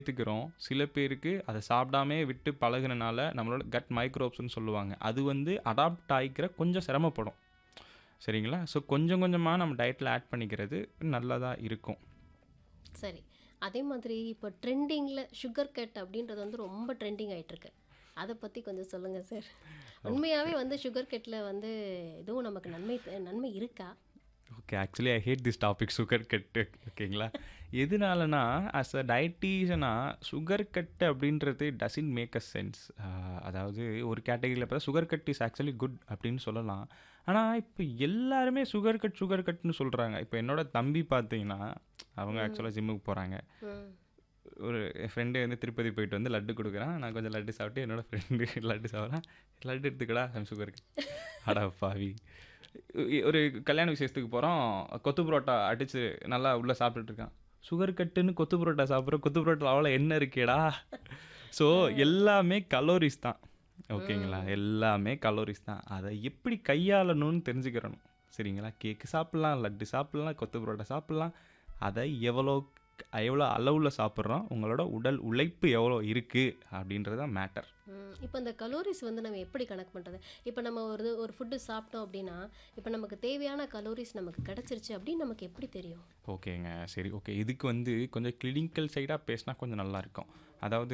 எடுத்துக்கிறோம் சில பேருக்கு அதை சாப்பிடாமே விட்டு பழகுனனால நம்மளோட கட் மைக்ரோப்ஸ்னு சொல்லுவாங்க அது வந்து அடாப்ட் ஆகிக்கிற கொஞ்சம் சிரமப்படும் சரிங்களா ஸோ கொஞ்சம் கொஞ்சமாக நம்ம டயட்டில் ஆட் பண்ணிக்கிறது நல்லதாக இருக்கும் சரி அதே மாதிரி இப்போ ட்ரெண்டிங்கில் சுகர் கட் அப்படின்றது வந்து ரொம்ப ட்ரெண்டிங் ஆயிட்டிருக்கு அதை பற்றி கொஞ்சம் சொல்லுங்கள் சார் உண்மையாகவே வந்து சுகர் கட்டில் வந்து எதுவும் நமக்கு நன்மை நன்மை இருக்கா okay actually I hate this topic sugar cut ஓகேங்களா எதனாலனா அஸ் அ டயட்டீஷனா சுகர் கட்டு அப்படின்றது டசின் மேக் அ சென்ஸ் அதாவது ஒரு கேட்டகரியில் பார்த்தா sugar cut is actually good அப்படின்னு சொல்லலாம் ஆனால் இப்போ எல்லாருமே சுகர் கட் சுகர் கட்னு சொல்கிறாங்க இப்போ என்னோட தம்பி பார்த்தீங்கன்னா அவங்க ஆக்சுவலாக ஜிம்முக்கு போகிறாங்க ம் ஒரு என் ஃப்ரெண்டு வந்து திருப்பதி போயிட்டு வந்து லட்டு கொடுக்குறான் நான் கொஞ்சம் லட்டு சாப்பிட்டு என்னோட ஃப்ரெண்டு லட்டு சாப்பிட்றான் லட்டு எடுத்துக்கடா சுகர் அடா பாவி இ- ஒரு கல்யாண விசேஷத்துக்கு போகிறோம் கொத்து புரோட்டா அடித்து நல்லா உள்ளே சாப்பிட்டுட்டு இருக்கான் சுகர் கட்டுன்னு கொத்து புரோட்டா சாப்பிட்றோம் கொத்து புரோட்டா அவ்வளோ என்ன இருக்கேடா ஸோ எல்லாமே கலோரிஸ் தான் ஓகேங்களா எல்லாமே கலோரிஸ் தான் அதை எப்படி கையாளணும்னு தெரிஞ்சுக்கிறணும் சரிங்களா கேக்கு சாப்பிட்லாம் லட்டு சாப்பிட்லாம் கொத்து புரோட்டா சாப்பிட்லாம் அதை எவ்வளோ எவ்வளோ அளவில் சாப்பிட்றோம் உங்களோட உடல் உழைப்பு எவ்வளோ இருக்குது அப்படின்றது தான் மேட்டர் ம், இப்போ இந்த கலோரிஸ் வந்து நம்ம எப்படி கணக்கு பண்ணுறது இப்போ நம்ம ஒரு ஒரு ஃபுட்டு சாப்பிட்டோம் அப்படின்னா இப்போ நமக்கு தேவையான கலோரிஸ் நமக்கு கிடச்சிருச்சு அப்படின்னு நமக்கு எப்படி தெரியும் ஓகேங்க சரி ஓகே இதுக்கு வந்து கொஞ்சம் கிளினிக்கல் சைடாக பேசினா கொஞ்சம் நல்லா இருக்கும் அதாவது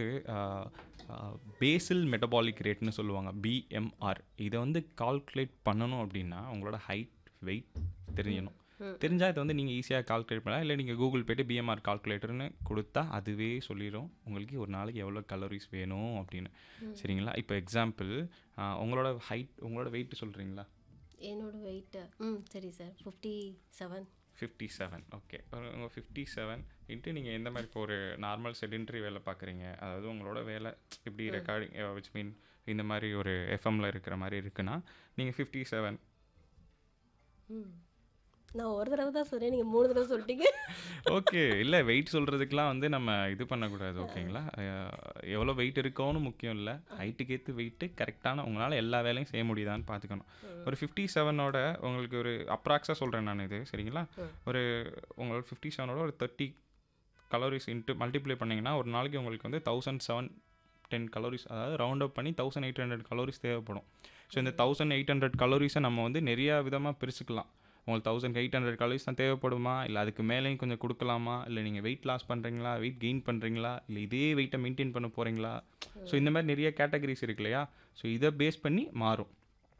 பேசில் மெட்டபாலிக் ரேட்னு சொல்லுவாங்க பிஎம்ஆர் இதை வந்து கால்குலேட் பண்ணணும் அப்படின்னா உங்களோட ஹைட் வெயிட் தெரியணும் தெரிஞ்சால் இதை வந்து நீங்கள் ஈஸியாக கால்குலேட் பண்ணலாம் இல்லை நீங்கள் கூகுள் போய்ட்டு பிஎம்ஆர் கால்குலேட்டர்னு கொடுத்தா அதுவே சொல்லிடும் உங்களுக்கு ஒரு நாளைக்கு எவ்வளோ கலோரிஸ் வேணும் அப்படின்னு சரிங்களா இப்போ எக்ஸாம்பிள் உங்களோட ஹைட் உங்களோட வெயிட் சொல்கிறீங்களா என்னோட வெயிட்டு ம் சரி sir fifty seven fifty seven okay உங்கள் ஃபிஃப்டி செவன் இன்ட்டு நீங்கள் எந்த மாதிரி இப்போ ஒரு நார்மல் செடென்ட்ரி வேலை பார்க்குறீங்க அதாவது உங்களோட வேலை இப்படி ரெக்கார்டிங் விச் மீன் இந்த மாதிரி ஒரு எஃப்எம்மில் இருக்கிற மாதிரி இருக்குன்னா நீங்கள் ஃபிஃப்டி செவன் ம் நான் ஒரு தடவை தான் சொன்னேன் நீங்கள் மூணு தடவை சொல்லிட்டீங்க ஓகே இல்லை வெயிட் சொல்கிறதுக்கெலாம் வந்து நம்ம இது பண்ணக்கூடாது ஓகேங்களா அஹ், எவ்வளோ வெயிட் இருக்கோன்னு முக்கியம் இல்லை ஹைட்டுக்கு ஏற்று வெயிட்டு கரெக்டான உங்களால் எல்லா வேலையும் செய்ய முடியுதான்னு பார்த்துக்கணும் ஒரு ஃபிஃப்டி செவனோட உங்களுக்கு ஒரு அப்ராக்ஸாக சொல்கிறேன் நான் இது சரிங்களா ஒரு உங்களோட ஃபிஃப்டி செவனோட ஒரு தேர்ட்டி கலோரிஸ் இன்ட்டு மல்டிப்ளை பண்ணிங்கன்னா ஒரு நாளைக்கு உங்களுக்கு வந்து தௌசண்ட் செவன் டென் கலோரிஸ் அதாவது ரவுண்ட் அப் பண்ணி தௌசண்ட் எயிட் ஹண்ட்ரட் கலோரிஸ் தேவைப்படும் ஸோ இந்த தௌசண்ட் எயிட் ஹண்ட்ரட் கலோரிஸை நம்ம வந்து நிறையா விதமாக பிரிச்சுக்கலாம் உங்களுக்கு தௌசண்ட் எயிட் ஹண்ட்ரட் கலோரிஸ் தான் தேவைப்படுமா இல்லை அதுக்கு மேலேயும் கொஞ்சம் கொடுக்கலாமா இல்லை நீங்கள் வெயிட் லாஸ் பண்ணுறீங்களா வெயிட் கெயின் பண்ணுறீங்களா இல்லை இதே வெயிட்டை மெயின்டைன் பண்ண போகிறீங்களா ஸோ இந்த மாதிரி நிறைய கேட்டகரிஸ் இருக்கு இல்லையா ஸோ இதை பேஸ் பண்ணி மாறும்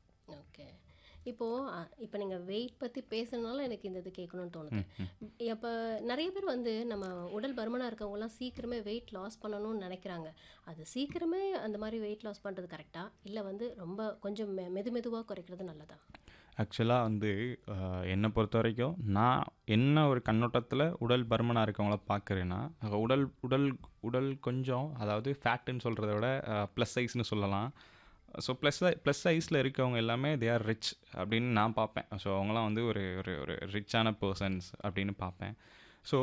ஓகே இப்போது இப்போ நீங்கள் வெயிட் பற்றி பேசுனால எனக்கு இந்த இது கேட்கணும்னு தோணுது இப்போ நிறைய பேர் வந்து நம்ம உடல் பருமனாக இருக்கவங்கலாம் சீக்கிரமே வெயிட் லாஸ் பண்ணணும்னு நினைக்கிறாங்க அது சீக்கிரமே அந்த மாதிரி வெயிட் லாஸ் பண்ணுறது கரெக்டாக இல்லை வந்து ரொம்ப கொஞ்சம் மெ மெது மெதுவாக குறைக்கிறது நல்லதா ஆக்சுவலாக வந்து அஹ், என்னை பொறுத்த வரைக்கும் நான் என்ன ஒரு கண்ணோட்டத்தில் உடல் பருமனாக இருக்கவங்கள பார்க்குறேன்னா அஹ், உடல் உடல் உடல் கொஞ்சம் அதாவது ஃபேட்டுன்னு சொல்கிறத விட ப்ளஸ் சைஸ்னு சொல்லலாம் ஸோ ப்ளஸ் ப்ளஸ் சைஸில் இருக்கவங்க எல்லாமே தே ஆர் ரிச் அப்படின்னு நான் பார்ப்பேன் ஸோ அவங்களாம் வந்து ஒரு ஒரு ஒரு ரிச்சான பர்சன்ஸ் அப்படின்னு பார்ப்பேன் ஸோ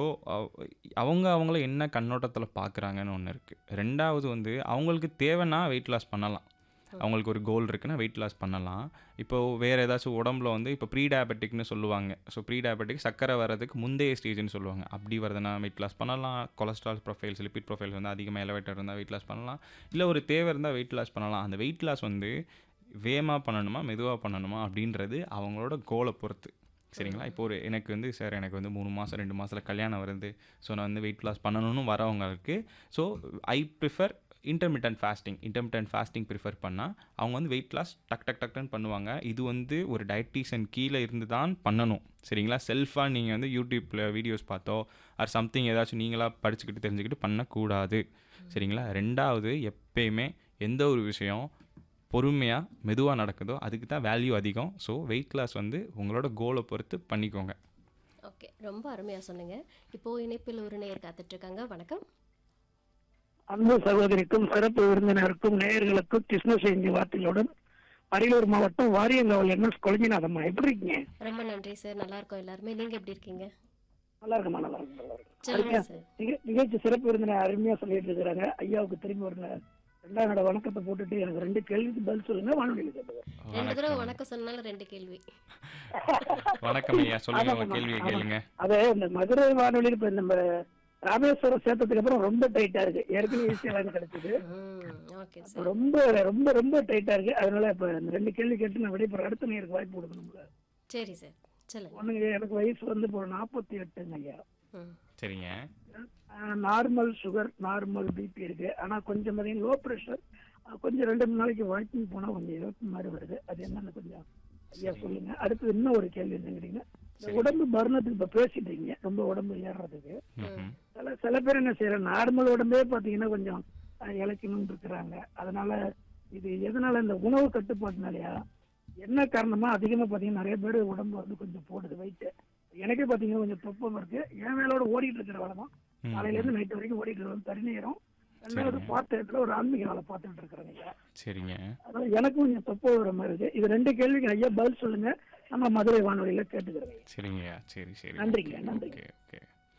அவங்க அவங்கள என்ன கண்ணோட்டத்தில் பார்க்குறாங்கன்னு ஒன்று இருக்குது ரெண்டாவது வந்து அவங்களுக்கு தேவைன்னா வெயிட் லாஸ் பண்ணலாம் அவங்களுக்கு ஒரு கோல் இருக்குன்னா வெயிட் லாஸ் பண்ணலாம் இப்போ வேறு ஏதாச்சும் உடம்புல வந்து இப்போ ப்ரீ டயபெட்டிக்னு சொல்லுவாங்க ஸோ ப்ரீ டயபெட்டிக் சக்கரை வர்றதுக்கு முந்தைய ஸ்டேஜ்னு சொல்லுவாங்க அப்படி வருதுன்னா வெயிட் லாஸ் பண்ணலாம் கொலஸ்ட்ரால் ப்ரொஃபைல்ஸ் லிபிட் ப்ரொஃபைல்ஸ் வந்து அதிகமாக எலவேட்டர் இருந்தால் வெயிட் லாஸ் பண்ணலாம் இல்லை ஒரு தேவை இருந்தால் வெயிட் லாஸ் பண்ணலாம் அந்த வெயிட் லாஸ் வந்து வேகமாக பண்ணணுமா மெதுவாக பண்ணணுமா அப்படின்றது அவங்களோட கோலை பொறுத்து சரிங்களா இப்போ ஒரு எனக்கு வந்து சார் எனக்கு வந்து மூணு மாதம் ரெண்டு மாதத்தில் கல்யாணம் வருது ஸோ நான் வந்து வெயிட் லாஸ் பண்ணணும்னு வரவங்களுக்கு so I prefer intermittent fasting intermittent fasting prefer பண்ணால் அவங்க வந்து வெயிட் லாஸ் டக் டக் டக்னு பண்ணுவாங்க இது வந்து ஒரு டயட்டீஷியன் கீழே இருந்து தான் பண்ணணும் சரிங்களா செல்ஃபாக நீங்கள் வந்து யூடியூப்பில் வீடியோஸ் பார்த்தோ ஆர் சம்திங் ஏதாச்சும் நீங்களாக படிச்சுக்கிட்டு தெரிஞ்சுக்கிட்டு பண்ணக்கூடாது சரிங்களா ரெண்டாவது எப்பயுமே எந்த ஒரு விஷயம் பொறுமையாக மெதுவாக நடக்குதோ அதுக்கு தான் வேல்யூ அதிகம் ஸோ வெயிட் லாஸ் வந்து உங்களோட கோலை பொறுத்து பண்ணிக்கோங்க ஓகே ரொம்ப அருமையாக சொன்னீங்க இப்போது இணைப்பில் ஒரு நேயர் காத்துட்ருக்காங்க வணக்கம் அன்பு சகோதரிக்கும் சிறப்பு விருந்தினருக்கும் நேயர்களுக்கும் கிருஷ்ண செய்தி வார்த்தைகளுடன் அரியலூர் மாவட்டம் வாரியங்காவல் என்எஸ் கொழஞ்சிநாதம்மா எப்படி இருக்கீங்க ரொம்ப நன்றி சார் நல்லா இருக்கோம் எல்லாருமே நீங்கள் எப்படி இருக்கீங்க நல்லா இருக்குமா நல்லா இருக்கு நல்லா இருக்கு சொல்லுங்க சார் நிக- நிகழ்ச்சி சிறப்பு விருந்தினர் அருமையா சொல்லிட்டு இருக்கிறாங்க ஐயாவுக்கு திரும்பி ஒரு ரெண்டாம் நட வணக்கத்தை போட்டுட்டு எனக்கு ரெண்டு கேள்விக்கு பதில் சொல்லுங்க வானொலியில் கேட்டுக்கிறேன் ரெண்டு தடவை வணக்கம் சொன்னாலும் ரெண்டு கேள்வி வணக்கம் ஐயா சொல்லுங்க உங்க கேள்வியை கேளுங்க அது இந்த மதுரை வானொலியில் இப்ப நம்ம ராமேஸ்வரம் சேர்த்ததுக்கு அப்புறம் ரொம்ப டைட்டா இருக்கு ஏற்கனவே ஈஸியா வேலை கிடைச்சது ம் ஓகே இப்ப சார் ரொம்ப ரொம்ப ரொம்ப டைட்டா இருக்கு அதனால இப்ப இந்த ரெண்டு கேள்வி கேட்டு நான் விடைபெற அடுத்த நேருக்கு வாய்ப்பு கொடுக்கணும் சரி சார் சொல்லுங்க ஒண்ணுங்க எனக்கு வயசு வந்து இப்போ நாற்பத்தி எட்டுங்க ஐயா ம் சரிங்க நார்மல் சுகர் நார்மல் பிபி இருக்கு ஆனா கொஞ்சம் பார்த்தீங்கன்னா லோ ப்ரெஷர் கொஞ்சம் ரெண்டு மூணு நாளைக்கு வாக்கிங் போனா கொஞ்சம் இழப்பு மாதிரி வருது அது என்னன்னு கொஞ்சம் ஐயா சொல்லுங்க அடுத்து இன்னும் ஒரு கேள்வி என்னங்கிறீங்க இந்த உடம்பு பர்ணத்துக்கு இப்ப பேசிட்டு இருக்கீங்க ரொம்ப உடம்பு ஏறுறதுக்கு ம்ஹும். சில சில பேர் என்ன செய்யறாங்க நார்மல் உடம்பே பாத்தீங்கன்னா கொஞ்சம் அஹ், இளைக்கணும்னு இருக்கிறாங்க அதனால இது எதனால இந்த உணவு கட்டுப்பாட்டுனாலயா என்ன காரணமா அதிகமா பாத்தீங்கன்னா நிறைய பேர் உடம்பு வந்து கொஞ்சம் போடுது வெயிட் எனக்கே பாத்தீங்கன்னா கொஞ்சம் தொப்பம் இருக்கு என் வேலையோட ஓடிட்டு இருக்கிற வேலை தான் ம். காலையில இருந்து நைட் வரைக்கும் ஓடிட்டு இருக்கோம் தனி நேரம் ரெண்டாவது சரிங்க. பார்த்த இடத்துல ஒரு ஆன்மீக வேலை பார்த்துட்டு இருக்கிறேங்க ஐயா சரிங்க அதனால எனக்கும் கொஞ்சம் தொப்பம் வர மாதிரி இருக்கு இது ரெண்டு கேள்விக்கு ஐயா பதில் சொல்லுங்க நம்ம மதுரை வானொலியில கேட்டுக்கிறேன் சரிங்கய்யா சரி சரி நன்றிங்க, ஓகே, நன்றிங்க. ஓகே ஓகே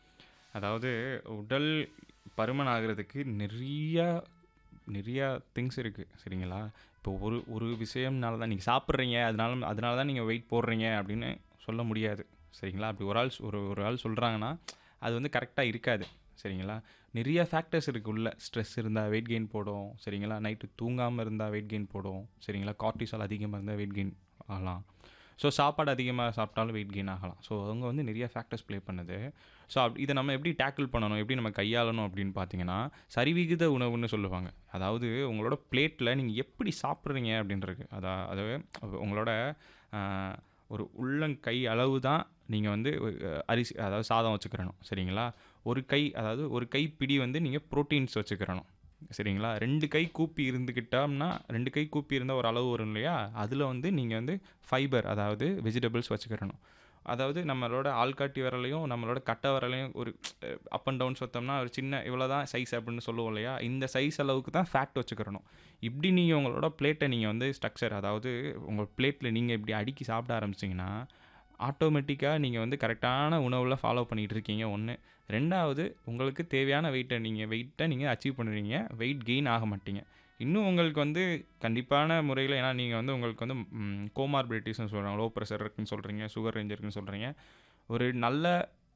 அதாவது உடல் பருமன் ஆகிறதுக்கு நிறைய நிறைய திங்ஸ் இருக்குது சரிங்களா இப்போ ஒரு ஒரு விஷயம்னால தான் நீங்கள் சாப்பிட்றீங்க அதனால அதனால தான் நீங்கள் வெயிட் போடுறீங்க அப்படின்னு சொல்ல முடியாது சரிங்களா அப்படி ஒரு ஆள் சொ- ஒரு ஒரு ஆள் சொல்கிறாங்கன்னா அது வந்து கரெக்டாக இருக்காது சரிங்களா நிறைய ஃபேக்டர்ஸ் இருக்குது உள்ள ஸ்ட்ரெஸ் இருந்தால் வெயிட் கெயின் போடும் சரிங்களா நைட்டு தூங்காமல் இருந்தால் வெயிட் கெயின் போடும் சரிங்களா கார்டிசால் அதிகமாக இருந்தால் வெயிட் கெயின் ஆகலாம் ஸோ சாப்பாடு அதிகமாக சாப்பிட்டாலும் வெயிட் கெயின் ஆகலாம் ஸோ அவங்க வந்து நிறைய ஃபேக்டர்ஸ் ப்ளே பண்ணுது ஸோ அப் இதை நம்ம எப்படி டேக்கிள் பண்ணணும் எப்படி நம்ம கையாளணும் அப்படின்னு பார்த்தீங்கன்னா சரிவிகித உணவுன்னு சொல்லுவாங்க அதாவது உங்களோட பிளேட்டில் நீங்கள் எப்படி சாப்பிட்றீங்க அப்படின்றது அதா அதாவது உங்களோட ஆஹ், ஒரு உள்ளங்கை அளவு தான் நீங்கள் வந்து அஹ், அரிசி அதாவது சாதம் வச்சுக்கிறணும் சரிங்களா ஒரு கை அதாவது ஒரு கை பிடி வந்து நீங்கள் ப்ரோட்டீன்ஸ் வச்சுக்கிறணும் சரிங்களா ரெண்டு கை கூப்பி இருந்துக்கிட்டோம்னா ரெண்டு கை கூப்பி இருந்தால் ஒரு அளவு வரும் இல்லையா அதில் வந்து நீங்கள் வந்து ஃபைபர் அதாவது வெஜிடபிள்ஸ் வச்சுக்கிறணும் அதாவது நம்மளோட ஆள்காட்டி விரலையும் நம்மளோட கட்டை விரலையும் ஒரு அப் அண்ட் டவுன்ஸ் வைத்தோம்னா ஒரு சின்ன இவ்வளோ தான் சைஸ் அப்படின்னு சொல்லுவோம் இல்லையா இந்த சைஸ் அளவுக்கு தான் ஃபேட் வச்சுக்கிறணும் இப்படி நீங்கள் உங்களோட பிளேட்டை நீங்கள் வந்து ஸ்ட்ரக்சர் அதாவது உங்கள் பிளேட்டில் நீங்கள் இப்படி அடுக்கி சாப்பிட ஆரம்பிச்சிங்கன்னா ஆட்டோமேட்டிக்காக நீங்கள் வந்து கரெக்டான உணவில் ஃபாலோ பண்ணிகிட்டு இருக்கீங்க ஒன்று ரெண்டாவது உங்களுக்கு தேவையான வெயிட்டை நீங்கள் வெயிட்டை நீங்கள் அச்சீவ் பண்ணுறீங்க வெயிட் கெயின் ஆக மாட்டீங்க இன்னும் உங்களுக்கு வந்து கண்டிப்பான முறையில் ஏன்னா நீங்கள் வந்து உங்களுக்கு வந்து கோமார்பிலிட்டிஸ்னு சொல்கிறாங்க லோ ப்ரெஷர் இருக்குன்னு சொல்கிறீங்க சுகர் ரேஞ்ச் இருக்குன்னு சொல்கிறீங்க ஒரு நல்ல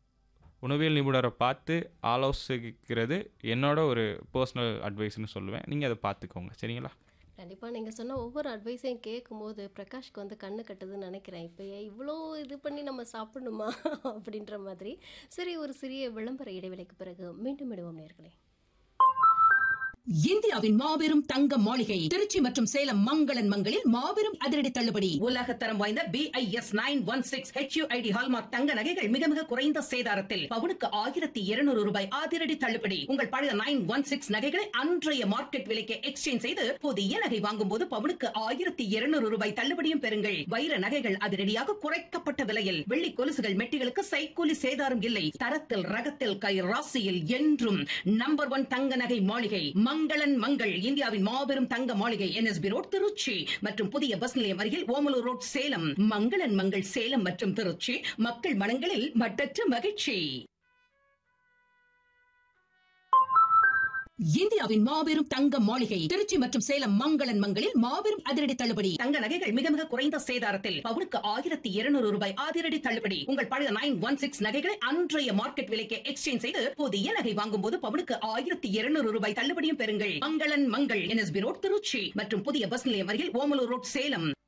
உணவியல் நிபுணரை பார்த்து ஆலோசிக்கிறது என்னோட ஒரு பர்சனல் அட்வைஸ்னு சொல்லுவேன் நீங்கள் அதை பார்த்துக்கோங்க சரிங்களா கண்டிப்பாக நீங்கள் சொன்ன ஒவ்வொரு அட்வைஸையும் கேட்கும்போது பிரகாஷ்க்கு வந்து கண்ணு கட்டுதுன்னு நினைக்கிறேன் இப்போ இவ்வளோ இது பண்ணி நம்ம சாப்பிடணுமா அப்படின்ற மாதிரி சரி ஒரு சிறிய விளம்பர இடைவேளைக்கு பிறகு மீண்டும் இடுவோம் நேர்களே இந்தியாவின் மாபெரும் தங்க மாளிகை திருச்சி மற்றும் சேலம் மங்களன் மங்களில் மாபெரும் அதிரடி தள்ளுபடி உலக தரம் வாய்ந்த B I S nine one six HUID hallmark தங்க நகைகள் மிக மிக குறைந்த சேதாரத்தில் பவுனுக்கு ஆயிரத்தி இருநூறு ரூபாய் அதிரடி தள்ளுபடி உங்கள் பழைய நைன் ஒன் சிக்ஸ் நகைகளை அன்றைய மார்க்கெட் விலைக்கு எக்ஸ்சேஞ்ச் செய்து புதிய நகை வாங்கும் போது பவுனுக்கு ஆயிரத்தி இருநூறு ரூபாய் தள்ளுபடியும் பெறுங்கள் வைர நகைகள் அதிரடியாக குறைக்கப்பட்ட விலையில் வெள்ளி கொலுசுகள் மெட்டிகளுக்கு சைக்கூலி சேதாரம் இல்லை தரத்தில் ரகத்தில் கை ராசியில் என்றும் நம்பர் ஒன் தங்க நகை மாளிகை மங்களன் மங்கள் இந்தியாவின் மாபெரும் தங்க மாளிகை என்எஸ்பி ரோட் திருச்சி மற்றும் புதிய பஸ் நிலையம் அருகில் ஓமலூர் ரோட் சேலம் மங்களன் மங்கள் சேலம் மற்றும் திருச்சி மக்கள் மனங்களில் மட்டற்ற மகிழ்ச்சி இந்தியாவின் மாபெரும் தங்க மாளிகை திருச்சி மற்றும் சேலம் மங்களன் மங்களில் மாபெரும் அதிரடி தள்ளுபடி தங்க நகைகள் மிக மிக குறைந்த சேதாரத்தில் பவுனுக்கு ஆயிரத்தி இருநூறு ரூபாய் அதிரடி தள்ளுபடி உங்கள் பழைய நைன் ஒன் சிக்ஸ் நகைகளை அன்றைய மார்க்கெட் விலைக்கு எக்ஸ்சேஞ்ச் செய்து புதிய நகை வாங்கும் போது பவுனுக்கு ஆயிரத்தி இருநூறு ரூபாய் தள்ளுபடியும் பெறுங்கள் மங்களன் மங்கள் என்எஸ்பி ரோட் திருச்சி மற்றும் புதிய பஸ் நிலையம் அருகில் ஓமலூர் ரோட் சேலம்